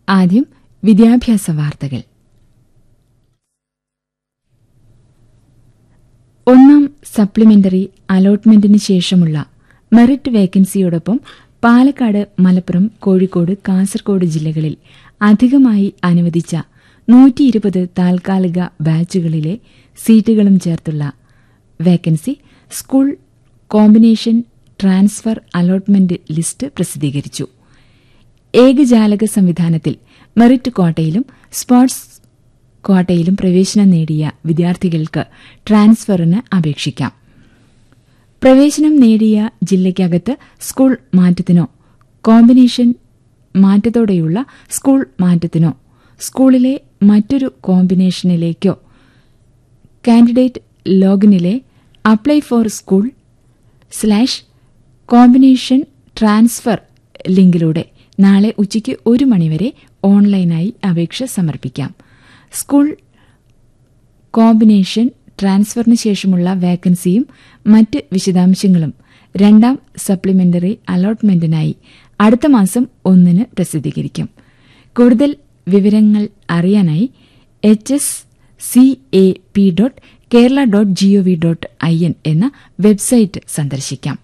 ആദ്യം വിദ്യാഭ്യാസ വാർത്തകൾ ഒന്നാം സപ്ലിമെന്ററി അലോട്ട്മെന്റിന് ശേഷമുള്ള മെറിറ്റ് വേക്കൻസിയോടൊപ്പം പാലക്കാട് മലപ്പുറം കോഴിക്കോട് കാസർഗോഡ് ജില്ലകളിൽ അധികമായി അനുവദിച്ച നൂറ്റി ഇരുപത് താൽക്കാലിക ബാച്ചുകളിലെ സീറ്റുകളും ചേർത്തുള്ള vacancy school combination transfer allotment list പ്രസിദ്ധീകരിച്ചു ഏകജാലക സംവിധാനത്തിൽ മെറിറ്റ് ക്വാട്ടയിലും സ്പോർട്സ് ക്വാട്ടയിലും പ്രവേശനം നേടിയ വിദ്യാർത്ഥികൾക്ക് ട്രാൻസ്ഫറിന് അപേക്ഷിക്കാം പ്രവേശനം നേടിയ ജില്ലയ്ക്കകത്ത് സ്കൂൾ മാറ്റത്തിനോ കോമ്പിനേഷൻ മാറ്റത്തോടെയുള്ള സ്കൂൾ മാറ്റത്തിനോ സ്കൂളിലെ മറ്റൊരു കോമ്പിനേഷനിലേക്കോ കാൻഡിഡേറ്റ് ലോഗിനിലെ apply for school slash combination transfer ലിങ്കിലൂടെ നാളെ ഉച്ചയ്ക്ക് ഒരു മണിവരെ ഓൺലൈനായി അപേക്ഷ സമർപ്പിക്കാം സ്കൂൾ കോമ്പിനേഷൻ ട്രാൻസ്ഫറിന് ശേഷമുള്ള വേക്കൻസിയും മറ്റ് വിശദാംശങ്ങളും രണ്ടാം സപ്ലിമെന്ററി അലോട്ട്മെന്റിനായി അടുത്ത മാസം ഒന്നിന് പ്രസിദ്ധീകരിക്കും കൂടുതൽ വിവരങ്ങൾ അറിയാനായി H S C A P dot Kerala dot gov dot I N എന്ന വെബ്സൈറ്റ് സന്ദർശിക്കാം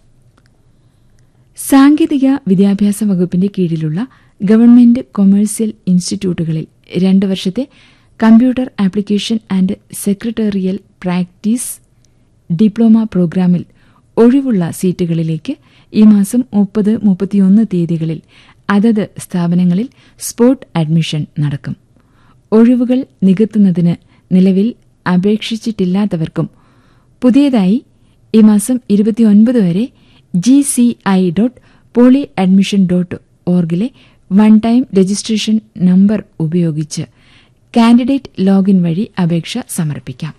സാങ്കേതിക വിദ്യാഭ്യാസ വകുപ്പിന്റെ കീഴിലുള്ള ഗവൺമെന്റ് കൊമേഴ്സ്യൽ ഇൻസ്റ്റിറ്റ്യൂട്ടുകളിൽ രണ്ട് വർഷത്തെ computer application and secretarial practice diploma പ്രോഗ്രാമിൽ ഒഴിവുള്ള സീറ്റുകളിലേക്ക് ഈ മാസം മുപ്പത് മുപ്പത്തിയൊന്ന് തീയതികളിൽ അതത് സ്ഥാപനങ്ങളിൽ സ്പോട്ട് അഡ്മിഷൻ നടക്കും ഒഴിവുകൾ നികത്തുന്നതിന് നിലവിൽ അപേക്ഷിച്ചിട്ടില്ലാത്തവർക്കും പുതിയതായി ഈ മാസം ഇരുപത്തിയൊൻപത് വരെ G C I dot poly admission dot ഓർഗിലെ വൺ ടൈം രജിസ്ട്രേഷൻ നമ്പർ ഉപയോഗിച്ച് കാൻഡിഡേറ്റ് ലോഗിൻ വഴി അപേക്ഷ സമർപ്പിക്കാം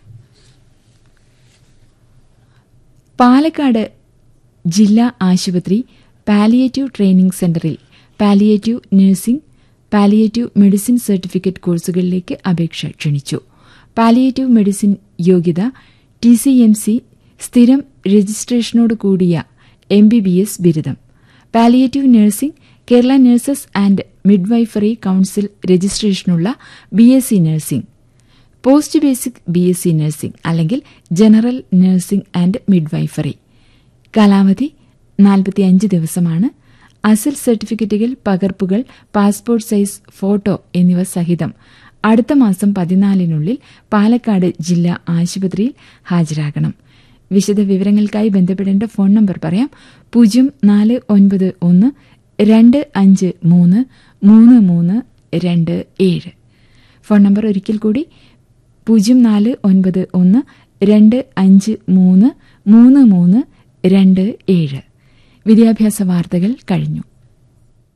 പാലക്കാട് ജില്ലാ ആശുപത്രി പാലിയേറ്റീവ് ട്രെയിനിംഗ് സെന്ററിൽ palliative nursing palliative medicine certificate കോഴ്സുകളിലേക്ക് അപേക്ഷ ക്ഷണിച്ചു പാലിയേറ്റീവ് മെഡിസിൻ യോഗ്യത ടി സി എം സി സ്ഥിരം രജിസ്ട്രേഷനോട് കൂടിയ എം ബി ബി എസ് ബിരുദം palliative nursing Kerala nurses and midwifery council രജിസ്ട്രേഷനുള്ള B S C nursing post basic B S C nursing അല്ലെങ്കിൽ ജനറൽ നഴ്സിംഗ് ആൻഡ് മിഡ്വൈഫറി കാലാവധി നാൽപ്പത്തിയഞ്ച് ദിവസമാണ് അസൽ സർട്ടിഫിക്കറ്റുകൾ പകർപ്പുകൾ പാസ്പോർട്ട് സൈസ് ഫോട്ടോ എന്നിവ സഹിതം അടുത്ത മാസം പതിനാലിനുള്ളിൽ പാലക്കാട് ജില്ലാ ആശുപത്രിയിൽ ഹാജരാകണം വിശദ വിവരങ്ങൾക്കായി ബന്ധപ്പെടേണ്ട ഫോൺ നമ്പർ പറയാം പൂജ്യം നാല് ഒൻപത് ഒന്ന് രണ്ട് അഞ്ച് മൂന്ന് മൂന്ന് മൂന്ന് രണ്ട് ഏഴ് ഫോൺ നമ്പർ ഒരിക്കൽ കൂടി പൂജ്യം നാല് ഒൻപത് ഒന്ന് രണ്ട് അഞ്ച് മൂന്ന് മൂന്ന് മൂന്ന് രണ്ട് ഏഴ് വിദ്യാഭ്യാസ വാർത്തകൾ കഴിഞ്ഞു